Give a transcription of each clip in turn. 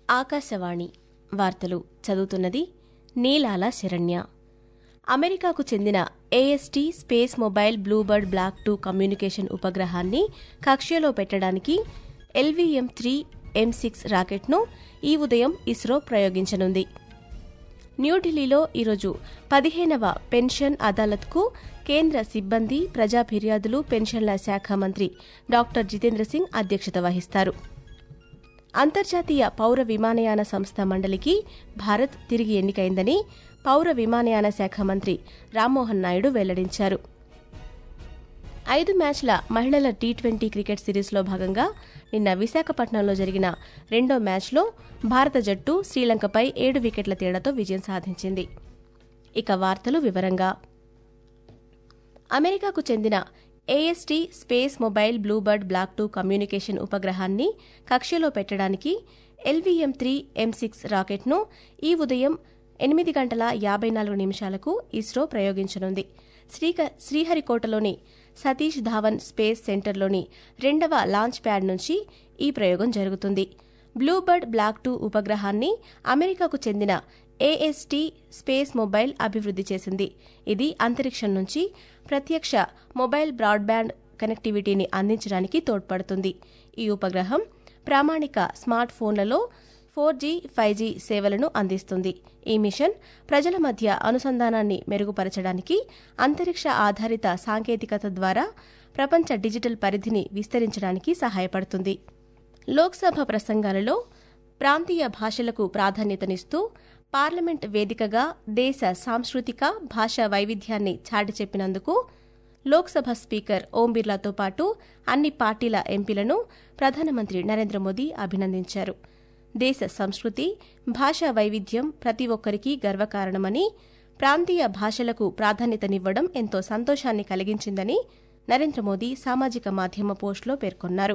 ఆకాశవాణి వార్తలు చదువుతున్నది నీలాల శరణ్య అమెరికాకు చెందిన AST space mobile BlueBird block two communication ఉపగ్రహాన్ని కక్ష్యలో పెట్టడానికి ఎల్వీఎం త్రీ ఎం సిక్స్ రాకెట్ను ఈ ఉదయం ఇస్రో ప్రయోగించనుంది న్యూఢిల్లీలో ఈరోజు పదిహేనవ పెన్షన్ అదాలత్కు కేంద్ర సిబ్బంది ప్రజా ఫిర్యాదులు పెన్షన్ల శాఖ మంత్రి డాక్టర్ జితేంద్ర సింగ్ అధ్యక్షత వహిస్తారు అంతర్జాతీయ పౌర విమానయాన సంస్థ మండలికి భారత్ తిరిగి ఎన్నికైందని పౌర విమానయాన శాఖ మంత్రి రామ్మోహన్ నాయుడు వెల్లడించారు ఐదు మ్యాచ్ల మహిళల టీ ట్వంటీ క్రికెట్ సిరీస్లో భాగంగా నిన్న విశాఖపట్నంలో జరిగిన రెండో మ్యాచ్లో భారత జట్టు శ్రీలంకపై ఏడు వికెట్ల తేడాతో విజయం సాధించింది ఇక వార్తలు వివరంగా అమెరికాకు చెందిన AST space mobile BlueBird block two communication ఉపగ్రహాన్ని కక్ష్యలో పెట్టడానికి ఎల్వీఎం త్రీ ఎం సిక్స్ రాకెట్ను ఈ ఉదయం ఎనిమిది గంటల యాభై నాలుగు నిమిషాలకు ఇస్రో ప్రయోగించనుంది శ్రీక శ్రీహరికోటలోని సతీష్ ధావన్ స్పేస్ సెంటర్లోని రెండవ లాంచ్ ప్యాడ్ నుంచి ఈ ప్రయోగం జరుగుతుంది బ్లూబర్డ్ బ్లాక్ టూ ఉపగ్రహాన్ని అమెరికాకు చెందిన ఏఎస్టీ స్పేస్ మొబైల్ అభివృద్ధి చేసింది ఇది అంతరిక్షం నుంచి ప్రత్యక్ష మొబైల్ బ్రాడ్బ్యాండ్ కనెక్టివిటీని అందించడానికి తోడ్పడుతుంది ఈ ఉపగ్రహం ప్రామాణిక స్మార్ట్ ఫోన్లలో ఫోర్ జీ ఫైవ్ జీ సేవలను అందిస్తుంది ఈ మిషన్ ప్రజల మధ్య అనుసంధానాన్ని మెరుగుపరచడానికి అంతరిక్ష ఆధారిత సాంకేతికత ద్వారా ప్రపంచ డిజిటల్ పరిధిని విస్తరించడానికి సహాయపడుతుంది లోక్సభ ప్రసంగాలలో ప్రాంతీయ భాషలకు ప్రాధాన్యతనిస్తూ పార్లమెంట్ వేదికగా దేశ సాంస్కృతిక భాషా వైవిధ్యాన్ని చాటి చెప్పినందుకు లోక్సభ స్పీకర్ ఓం బిర్లాతో పాటు అన్ని పార్టీల ఎంపీలను ప్రధానమంత్రి నరేంద్ర మోదీ అభినందించారు దేశ సంస్కృతి భాషా వైవిధ్యం ప్రతి ఒక్కరికి గర్వకారణమని ప్రాంతీయ భాషలకు ప్రాధాన్యతనివ్వడం ఎంతో సంతోషాన్ని కలిగించిందని నరేంద్ర మోదీ సామాజిక మాధ్యమ పోస్టులో పేర్కొన్నారు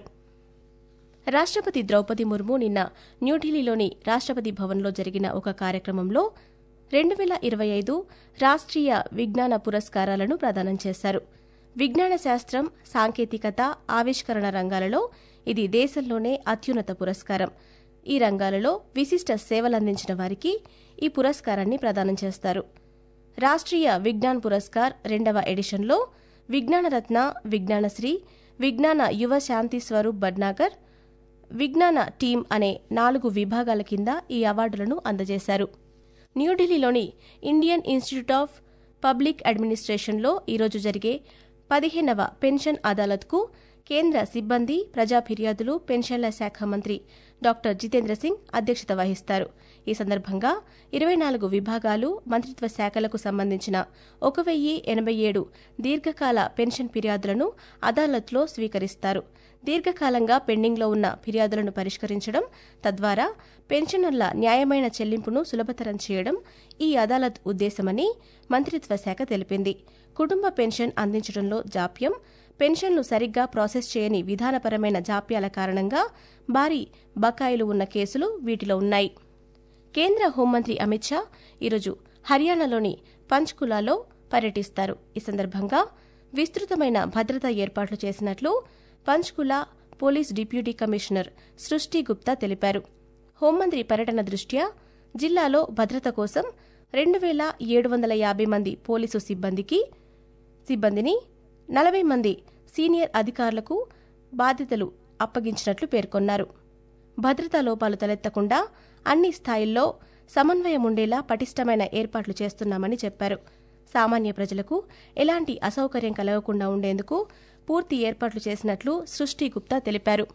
రాష్ట్రపతి ద్రౌపది ముర్ము నిన్న న్యూఢిల్లీలోని రాష్ట్రపతి భవన్లో జరిగిన ఒక కార్యక్రమంలో రెండు వేల ఇరవై ఐదు రాష్ట్రీయ విజ్ఞాన పురస్కారాలను ప్రదానం చేశారు విజ్ఞాన శాస్త్రం సాంకేతికత ఆవిష్కరణ రంగాలలో ఇది దేశంలోనే అత్యున్నత పురస్కారం ఈ రంగాలలో విశిష్ట సేవలందించిన వారికి ఈ పురస్కారాన్ని ప్రదానం చేస్తారు రాష్ట్రీయ విజ్ఞాన్ పురస్కార్ రెండవ ఎడిషన్లో విజ్ఞానరత్న విజ్ఞానశ్రీ విజ్ఞాన యువ శాంతి స్వరూప్ భడ్నాగర్ విజ్ఞాన టీం అనే నాలుగు విభాగాల కింద ఈ అవార్డులను అందజేశారు న్యూఢిల్లీలోని ఇండియన్ ఇన్స్టిట్యూట్ ఆఫ్ పబ్లిక్ అడ్మినిస్ట్రేషన్లో ఈరోజు జరిగే పదిహేనవ పెన్షన్ అదాలత్కు కేంద్ర సిబ్బంది ప్రజా ఫిర్యాదులు పెన్షన్ల శాఖ మంత్రి డాక్టర్ జితేంద్ర సింగ్ అధ్యక్షత వహిస్తారు ఈ సందర్భంగా ఇరవై నాలుగు విభాగాలు మంత్రిత్వ శాఖలకు సంబంధించిన ఒక వెయ్యి ఎనభై ఏడు దీర్ఘకాల పెన్షన్ ఫిర్యాదులను అదాలత్లో స్వీకరిస్తారు దీర్ఘకాలంగా పెండింగ్లో ఉన్న ఫిర్యాదులను పరిష్కరించడం తద్వారా పెన్షనర్ల న్యాయమైన చెల్లింపును సులభతరం చేయడం ఈ అదాలత్ ఉద్దేశమని మంత్రిత్వ శాఖ తెలిపింది కుటుంబ పెన్షన్ అందించడంలో జాప్యం పెన్షన్లు సరిగ్గా ప్రాసెస్ చేయని విధానపరమైన జాప్యాల కారణంగా భారీ బకాయిలు ఉన్న కేసులు వీటిలో ఉన్నాయి కేంద్ర హోంమంత్రి అమిత్ షా ఈరోజు హర్యానాలోని పంచ్కులాలో పర్యటిస్తారు ఈ సందర్భంగా విస్తృతమైన భద్రతా ఏర్పాట్లు చేసినట్లు పంచ్కులా పోలీస్ డిప్యూటీ కమిషనర్ సృష్టి గుప్తా తెలిపారు హోంమంత్రి పర్యటన దృష్ట్యా జిల్లాలో భద్రత కోసం రెండు వేల ఏడు వందల యాభై మంది పోలీసు సిబ్బందికి సిబ్బందిని నలభై మంది సీనియర్ అధికారులకు బాధ్యతలు అప్పగించినట్లు పేర్కొన్నారు భద్రతా లోపాలు తలెత్తకుండా అన్ని స్థాయిల్లో సమన్వయం ఉండేలా పటిష్టమైన ఏర్పాట్లు చేస్తున్నామని చెప్పారు సామాన్య ప్రజలకు ఎలాంటి అసౌకర్యం కలగకుండా ఉండేందుకు పూర్తి ఏర్పాట్లు చేసినట్లు సృష్టి గుప్తా తెలిపారు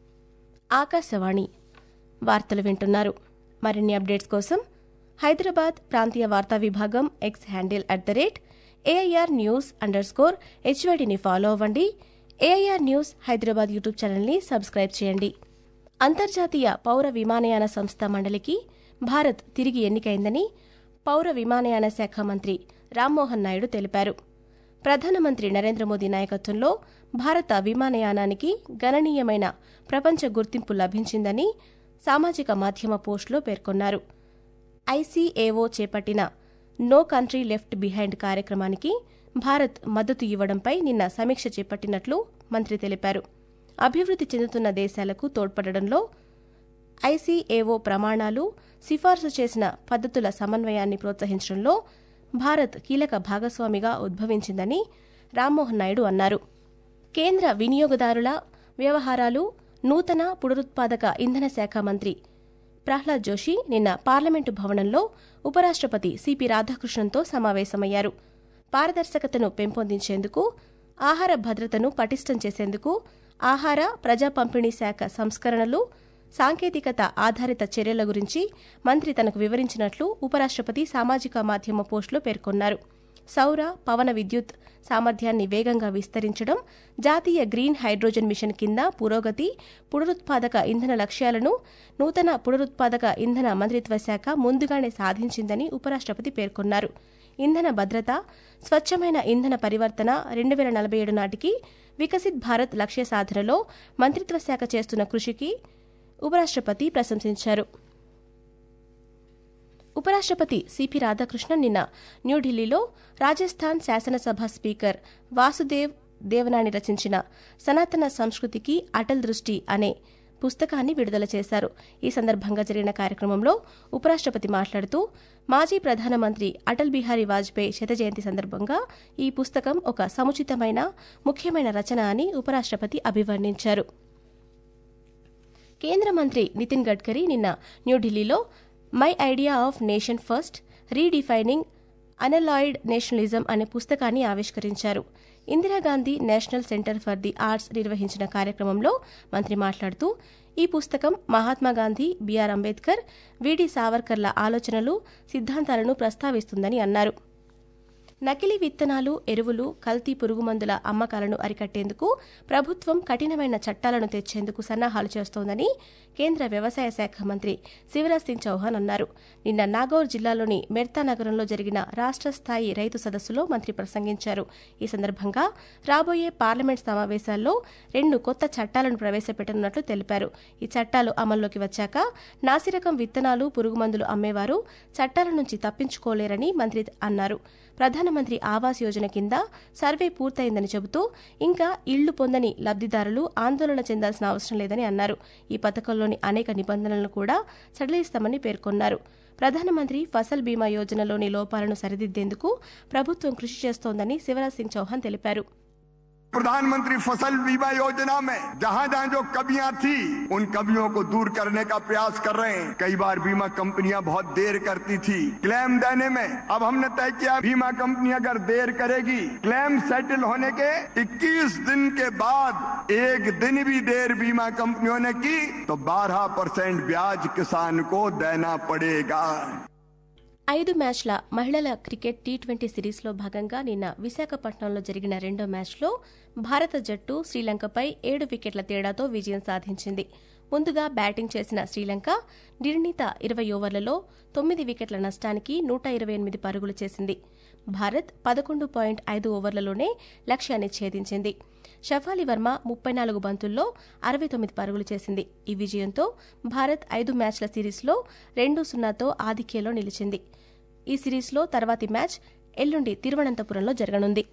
ఆకాశవాణి వార్తలు వింటున్నారు మరిన్ని అప్డేట్స్ కోసం హైదరాబాద్ ప్రాంతీయ వార్తా విభాగం X handle at the rate AIR news underscore హెచ్వైడిని ఫాలో అవ్వండి ఏఐఆర్ న్యూస్ హైదరాబాద్ యూట్యూబ్ ఛానల్ని సబ్స్క్రైబ్ చేయండి అంతర్జాతీయ పౌర విమానయాన సంస్థ మండలికి భారత్ తిరిగి ఎన్నికైందని పౌర విమానయాన శాఖ మంత్రి రామ్మోహన్ నాయుడు తెలిపారు ప్రధానమంత్రి నరేంద్ర మోదీ నాయకత్వంలో భారత విమానయానానికి గణనీయమైన ప్రపంచ గుర్తింపు లభించిందని సామాజిక మాధ్యమ పోస్టులో పేర్కొన్నారు ఐసీఏఓ చేపట్టిన నో కంట్రీ లెఫ్ట్ బిహైండ్ కార్యక్రమానికి భారత్ మద్దతు ఇవ్వడంపై నిన్న సమీక్ష చేపట్టినట్లు మంత్రి తెలిపారు అభివృద్ధి చెందుతున్న దేశాలకు తోడ్పడడంలో ఐసీఏఓ ప్రమాణాలు సిఫార్సు చేసిన పద్ధతుల సమన్వయాన్ని ప్రోత్సహించడంలో భారత్ కీలక భాగస్వామిగా ఉద్భవించిందని రామ్మోహన్ నాయుడు అన్నారు కేంద్ర వినియోగదారుల వ్యవహారాలు నూతన పునరుత్పాదక ఇంధన శాఖ మంత్రి ప్రహ్లాద్ జోషి నిన్న పార్లమెంటు భవనంలో ఉపరాష్ట్రపతి సిపి రాధాకృష్ణన్తో సమావేశమయ్యారు పారదర్శకతను పెంపొందించేందుకు ఆహార భద్రతను పటిష్టం చేసేందుకు ఆహార ప్రజా పంపిణీ శాఖ సంస్కరణలు సాంకేతికత ఆధారిత చర్యల గురించి మంత్రి తనకు వివరించినట్లు ఉపరాష్ట్రపతి సామాజిక మాధ్యమ పోస్టులో పేర్కొన్నారు సౌర పవన విద్యుత్ సామర్థ్యాన్ని వేగంగా విస్తరించడం జాతీయ గ్రీన్ హైడ్రోజన్ మిషన్ కింద పురోగతి పునరుత్పాదక ఇంధన లక్ష్యాలను నూతన పునరుత్పాదక ఇంధన మంత్రిత్వ శాఖ ముందుగానే సాధించిందని ఉపరాష్ట్రపతి పేర్కొన్నారు ఇంధన భద్రత స్వచ్ఛమైన ఇంధన పరివర్తన రెండు వేల నలభై ఏడు నాటికి వికసిత్ భారత్ లక్ష్య సాధనలో మంత్రిత్వ శాఖ చేస్తున్న కృషికి ఉపరాష్ట్రపతి ప్రశంసించారు ఉపరాష్ట్రపతి సిపి రాధాకృష్ణన్ నిన్న న్యూఢిల్లీలో రాజస్థాన్ శాసనసభ స్పీకర్ వాసుదేవ్ దేవనాని రచించిన సనాతన సంస్కృతికి అటల్ దృష్టి అనే పుస్తకాన్ని విడుదల చేశారు ఈ సందర్భంగా జరిగిన కార్యక్రమంలో ఉపరాష్ట్రపతి మాట్లాడుతూ మాజీ ప్రధానమంత్రి అటల్ బిహారీ వాజ్పేయి శత జయంతి సందర్భంగా ఈ పుస్తకం ఒక సముచితమైన ముఖ్యమైన రచన అని ఉపరాష్ట్రపతి అభివర్ణించారు కేంద్ర మంత్రి నితిన్ గడ్కరీ నిన్న న్యూఢిల్లీలో my idea of nation first redefining unalloyed nationalism అనే పుస్తకాన్ని ఆవిష్కరించారు Indira Gandhi national centre for the arts నిర్వహించిన కార్యక్రమంలో మంత్రి మాట్లాడుతూ ఈ పుస్తకం మహాత్మాగాంధీ బీఆర్ అంబేద్కర్ విడి సావర్కర్ల ఆలోచనలు సిద్ధాంతాలను ప్రస్తావిస్తుందని అన్నారు నకిలీ విత్తనాలు ఎరువులు కల్తీ పురుగుమందుల అమ్మకాలను అరికట్టేందుకు ప్రభుత్వం కఠినమైన చట్టాలను తెచ్చేందుకు సన్నాహాలు చేస్తోందని కేంద్ర వ్యవసాయ శాఖ మంత్రి శివరాజ్ సింగ్ చౌహాన్ అన్నారు నిన్న నాగౌర్ జిల్లాలోని మెర్తా నగరంలో జరిగిన రాష్ట్ర స్థాయి రైతు సదస్సులో మంత్రి ప్రసంగించారు ఈ సందర్భంగా రాబోయే పార్లమెంట్ సమావేశాల్లో రెండు కొత్త చట్టాలను ప్రవేశపెట్టనున్నట్లు తెలిపారు ఈ చట్టాలు అమల్లోకి వచ్చాక నాసిరకం విత్తనాలు పురుగుమందులు అమ్మేవారు చట్టాల నుంచి తప్పించుకోలేరని మంత్రి అన్నారు ప్రధానమంత్రి ఆవాస్ యోజన కింద సర్వే పూర్తయిందని చెబుతూ ఇంకా ఇళ్లు పొందని లబ్దిదారులు ఆందోళన చెందాల్సిన అవసరం లేదని అన్నారు ఈ పథకంలోని అనేక నిబంధనలను కూడా సడలిస్తామని పేర్కొన్నారు ప్రధానమంత్రి ఫసల్ బీమా యోజనలోని లోపాలను సరిదిద్దేందుకు ప్రభుత్వం కృషి చేస్తోందని శివరాజ్ సింగ్ చౌహాన్ తెలిపారు प्रधानमंत्री फसल बीमा योजना में जहां जहां जो कमियां थी उन कमियों को दूर करने का प्रयास कर रहे हैं कई बार बीमा कंपनियां बहुत देर करती थी क्लेम देने में अब हमने तय किया बीमा कंपनी अगर देर करेगी क्लेम सेटल होने के 21 दिन के बाद एक दिन भी देर बीमा कंपनियों ने की तो 12 परसेंट ब्याज किसान को देना पड़ेगा ఐదు మ్యాచ్ల మహిళల క్రికెట్ టీ ట్వంటీ సిరీస్లో భాగంగా నిన్న విశాఖపట్నంలో జరిగిన రెండో మ్యాచ్లో భారత జట్టు శ్రీలంకపై ఏడు వికెట్ల తేడాతో విజయం సాధించింది ముందుగా బ్యాటింగ్ చేసిన శ్రీలంక నిర్ణీత ఇరవై ఓవర్లలో తొమ్మిది వికెట్ల నష్టానికి నూట ఇరవై ఎనిమిది పరుగులు చేసింది భారత్ పదకొండు పాయింట్ ఐదు ఓవర్లలోనే లక్ష్యాన్ని ఛేదించింది షఫాలి వర్మ ముప్పై నాలుగు బంతుల్లో అరవై తొమ్మిది పరుగులు చేసింది ఈ విజయంతో భారత్ ఐదు మ్యాచ్ల సిరీస్లో రెండు సున్నాతో ఆధిక్యంలో నిలిచింది ఈ సిరీస్లో తర్వాతి మ్యాచ్ ఎల్లుండి తిరువనంతపురంలో జరగనుంది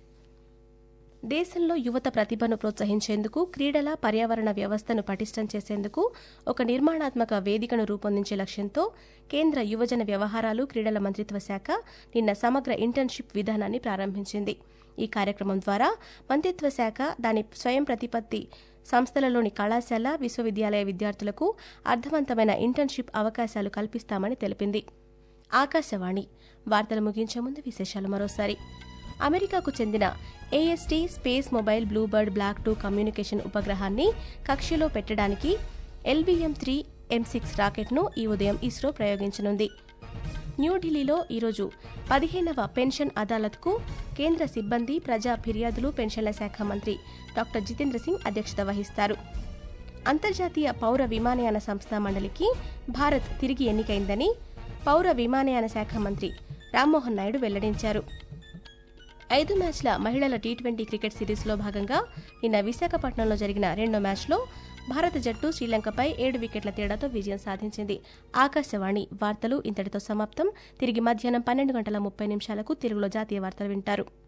దేశంలో యువత ప్రతిభను ప్రోత్సహించేందుకు క్రీడల పర్యావరణ వ్యవస్థను పటిష్టం చేసేందుకు ఒక నిర్మాణాత్మక వేదికను రూపొందించే లక్ష్యంతో కేంద్ర యువజన వ్యవహారాలు క్రీడల మంత్రిత్వ శాఖ నిన్న సమగ్ర ఇంటర్న్షిప్ విధానాన్ని ప్రారంభించింది ఈ కార్యక్రమం ద్వారా మంత్రిత్వ శాఖ దాని స్వయం ప్రతిపత్తి సంస్థలలోని కళాశాల విశ్వవిద్యాలయ విద్యార్థులకు అర్థవంతమైన ఇంటర్న్షిప్ అవకాశాలు కల్పిస్తామని తెలిపింది ఆకాశవాణి వార్తలు ముగించే ముందు విశేషాలు మరోసారి అమెరికాకు చెందిన AST space mobile BlueBird block two communication ఉపగ్రహాన్ని కక్షలో పెట్టడానికి ఎల్బీఎం త్రీ ఎం సిక్స్ రాకెట్ను ఈ ఉదయం ఇస్రో ప్రయోగించనుంది న్యూఢిల్లీలో ఈరోజు పదిహేనవ పెన్షన్ అదాలత్కు కేంద్ర సిబ్బంది ప్రజా ఫిర్యాదులు పెన్షన్ల శాఖ మంత్రి డాక్టర్ జితేంద్ర సింగ్ అధ్యక్షత వహిస్తారు అంతర్జాతీయ పౌర విమానయాన సంస్థ మండలికి భారత్ తిరిగి ఎన్నికైందని పౌర విమానయాన శాఖ మంత్రి రామ్మోహన్ నాయుడు వెల్లడించారు ఐదు మ్యాచ్ల మహిళల టీ ట్వంటీ క్రికెట్ సిరీస్లో భాగంగా నిన్న విశాఖపట్నంలో జరిగిన రెండో మ్యాచ్లో భారత జట్టు శ్రీలంకపై ఏడు వికెట్ల తేడాతో విజయం సాధించింది ఆకాశవాణి వార్తలు ఇంతటితో సమాప్తం తిరిగి మధ్యాహ్నం పన్నెండు గంటల ముప్పై నిమిషాలకు తెలుగులో జాతీయ వార్తలు వింటారు